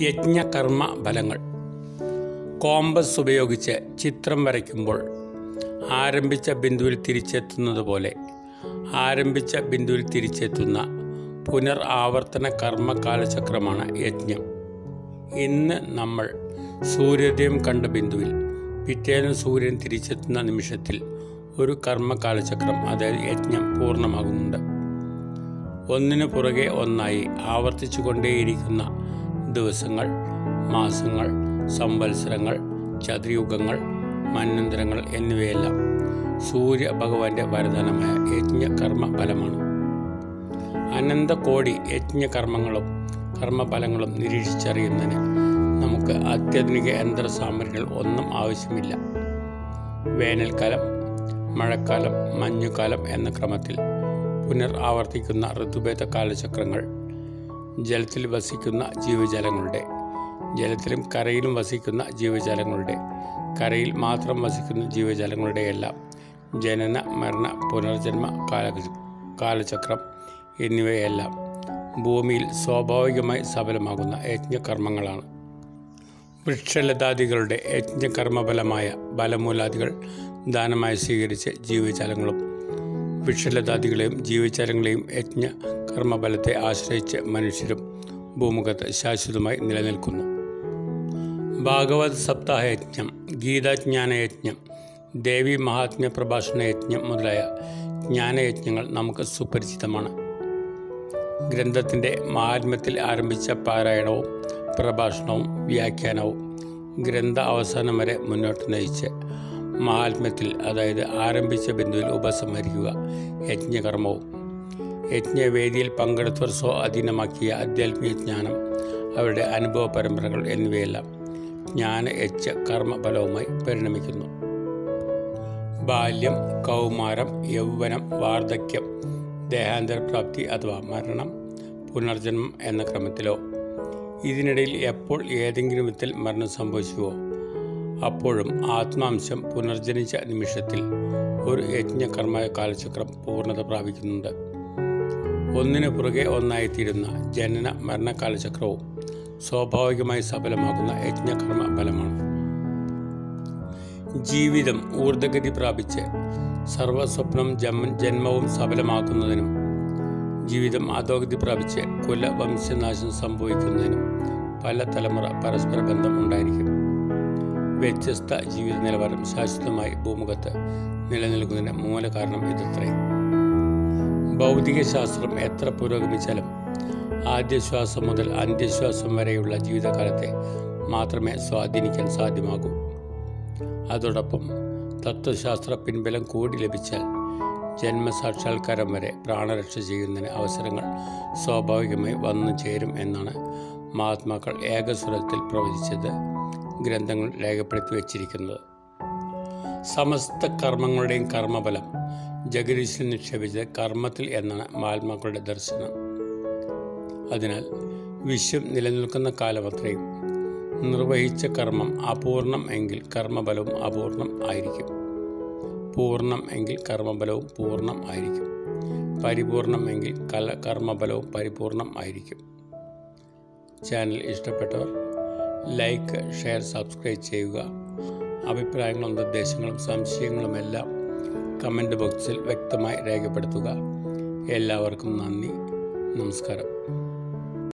യജ്ഞകർമ്മ ഫലങ്ങൾ കോമ്പസ് ഉപയോഗിച്ച് ചിത്രം വരയ്ക്കുമ്പോൾ ആരംഭിച്ച ബിന്ദുവിൽ തിരിച്ചെത്തുന്നത് പോലെ ആരംഭിച്ച ബിന്ദുവിൽ തിരിച്ചെത്തുന്ന പുനർ ആവർത്തന കർമ്മ കാലചക്രമാണ് യജ്ഞം ഇന്ന് നമ്മൾ സൂര്യോദയം കണ്ട ബിന്ദുവിൽ പിറ്റേന്ന് സൂര്യൻ തിരിച്ചെത്തുന്ന നിമിഷത്തിൽ ഒരു കർമ്മകാലചക്രം അതായത് യജ്ഞം പൂർണ്ണമാകുന്നുണ്ട് ഒന്നിനു പുറകെ ഒന്നായി ആവർത്തിച്ചുകൊണ്ടേയിരിക്കുന്ന ദിവസങ്ങൾ മാസങ്ങൾ സംവത്സരങ്ങൾ ചതുർയുഗങ്ങൾ മന്വന്തരങ്ങൾ എന്നിവയെല്ലാം സൂര്യ ഭഗവാന്റെ വരദാനമായ യജ്ഞകർമ്മ ഫലമാണ് അനന്തകോടി യജ്ഞകർമ്മങ്ങളും കർമ്മഫലങ്ങളും നിരീക്ഷിച്ചറിയുന്നതിന് നമുക്ക് അത്യാധുനിക യന്ത്ര സാമഗ്രികൾ ഒന്നും ആവശ്യമില്ല വേനൽക്കാലം മഴക്കാലം മഞ്ഞുകാലം എന്ന ക്രമത്തിൽ പുനർ ആവർത്തിക്കുന്ന ഋതുഭേദ കാലചക്രങ്ങൾ ജലത്തിൽ വസിക്കുന്ന ജീവജാലങ്ങളുടെ ജലത്തിലും കരയിലും വസിക്കുന്ന ജീവജാലങ്ങളുടെ കരയിൽ മാത്രം വസിക്കുന്ന ജീവജാലങ്ങളുടെ എല്ലാം ജനന മരണ പുനർജന്മ കാല കാലചക്രം എന്നിവയെല്ലാം ഭൂമിയിൽ സ്വാഭാവികമായി സഫലമാകുന്ന യജ്ഞകർമ്മങ്ങളാണ് വൃക്ഷലതാദികളുടെ യജ്ഞകർമ്മഫലമായ ബലമൂലാദികൾ ദാനമായി സ്വീകരിച്ച് ജീവജാലങ്ങളും വൃക്ഷലതാദികളെയും ജീവജാലങ്ങളെയും യജ്ഞ കർമ്മഫലത്തെ ആശ്രയിച്ച് മനുഷ്യരും ഭൂമുഖത്ത് ശാശ്വതമായി നിലനിൽക്കുന്നു ഭാഗവത് സപ്താഹ യജ്ഞം ഗീതാജ്ഞാന യജ്ഞം ദേവി മഹാത്മ്യ പ്രഭാഷണ യജ്ഞം മുതലായ ജ്ഞാനയജ്ഞങ്ങൾ നമുക്ക് സുപരിചിതമാണ് ഗ്രന്ഥത്തിൻ്റെ മാഹാത്മ്യത്തിൽ ആരംഭിച്ച പാരായണവും പ്രഭാഷണവും വ്യാഖ്യാനവും ഗ്രന്ഥ അവസാനം വരെ മുന്നോട്ട് നയിച്ച് മഹാത്മ്യത്തിൽ അതായത് ആരംഭിച്ച ബിന്ദുവിൽ ഉപസംഹരിക്കുക യജ്ഞകർമ്മവും യജ്ഞവേദിയിൽ പങ്കെടുത്തവർ സ്വ അധീനമാക്കിയ ആധ്യാത്മിക ജ്ഞാനം അവരുടെ അനുഭവ പരമ്പരകൾ എന്നിവയെല്ലാം ജ്ഞാന യജ്ഞ കർമ്മഫലവുമായി പരിണമിക്കുന്നു ബാല്യം കൗമാരം യൗവനം വാർദ്ധക്യം ദേഹാന്തരപ്രാപ്തി അഥവാ മരണം പുനർജന്മം എന്ന ക്രമത്തിലോ ഇതിനിടയിൽ എപ്പോൾ ഏതെങ്കിലും വിധത്തിൽ മരണം സംഭവിച്ചുവോ അപ്പോഴും ആത്മാംശം പുനർജനിച്ച നിമിഷത്തിൽ ഒരു യജ്ഞകർമ്മ കാലചക്രം പൂർണ്ണത പ്രാപിക്കുന്നുണ്ട് ഒന്നിനു പുറകെ ഒന്നായിത്തീരുന്ന ജനന മരണകാലചക്രവും സ്വാഭാവികമായി സഫലമാകുന്ന യജ്ഞകർമ്മ ഫലമാണ് ജീവിതം ഊർദ്ധഗതി പ്രാപിച്ച് സർവസ്വപ്നം ജന്മ ജന്മവും സഫലമാക്കുന്നതിനും ജീവിതം അധോഗതി പ്രാപിച്ച് കുലവംശനാശം സംഭവിക്കുന്നതിനും പല തലമുറ പരസ്പര ബന്ധം ഉണ്ടായിരിക്കും വ്യത്യസ്ത ജീവിത നിലവാരം ശാശ്വതമായി ഭൂമുഖത്ത് നിലനിൽക്കുന്നതിന് മൂല കാരണം ഇതത്രേ ഭൗതിക ശാസ്ത്രം എത്ര പുരോഗമിച്ചാലും ആദ്യശ്വാസം മുതൽ അന്ത്യശ്വാസം വരെയുള്ള ജീവിതകാലത്തെ മാത്രമേ സ്വാധീനിക്കാൻ സാധ്യമാകൂ അതോടൊപ്പം തത്വശാസ്ത്ര പിൻബലം കൂടി ലഭിച്ചാൽ ജന്മസാക്ഷാത്കാരം വരെ പ്രാണരക്ഷ ചെയ്യുന്നതിന് അവസരങ്ങൾ സ്വാഭാവികമായി വന്നു ചേരും എന്നാണ് മഹാത്മാക്കൾ ഏകസ്വരത്തിൽ പ്രവചിച്ചത് ഗ്രന്ഥങ്ങൾ രേഖപ്പെടുത്തി വച്ചിരിക്കുന്നത് സമസ്ത കർമ്മങ്ങളുടെയും കർമ്മഫലം ജഗദീശൻ നിക്ഷേപിച്ചത് കർമ്മത്തിൽ എന്നാണ് മഹാത്മാക്കളുടെ ദർശനം അതിനാൽ വിശ്വം നിലനിൽക്കുന്ന കാലമത്രയും നിർവഹിച്ച കർമ്മം അപൂർണം എങ്കിൽ കർമ്മഫലവും അപൂർണം ആയിരിക്കും പൂർണ്ണം എങ്കിൽ കർമ്മഫലവും പൂർണ്ണം ആയിരിക്കും പരിപൂർണം എങ്കിൽ കല കർമ്മഫലവും പരിപൂർണം ആയിരിക്കും ചാനൽ ഇഷ്ടപ്പെട്ടവർ ലൈക്ക് ഷെയർ സബ്സ്ക്രൈബ് ചെയ്യുക അഭിപ്രായങ്ങളും നിർദ്ദേശങ്ങളും സംശയങ്ങളുമെല്ലാം കമൻറ്റ് ബോക്സിൽ വ്യക്തമായി രേഖപ്പെടുത്തുക എല്ലാവർക്കും നന്ദി നമസ്കാരം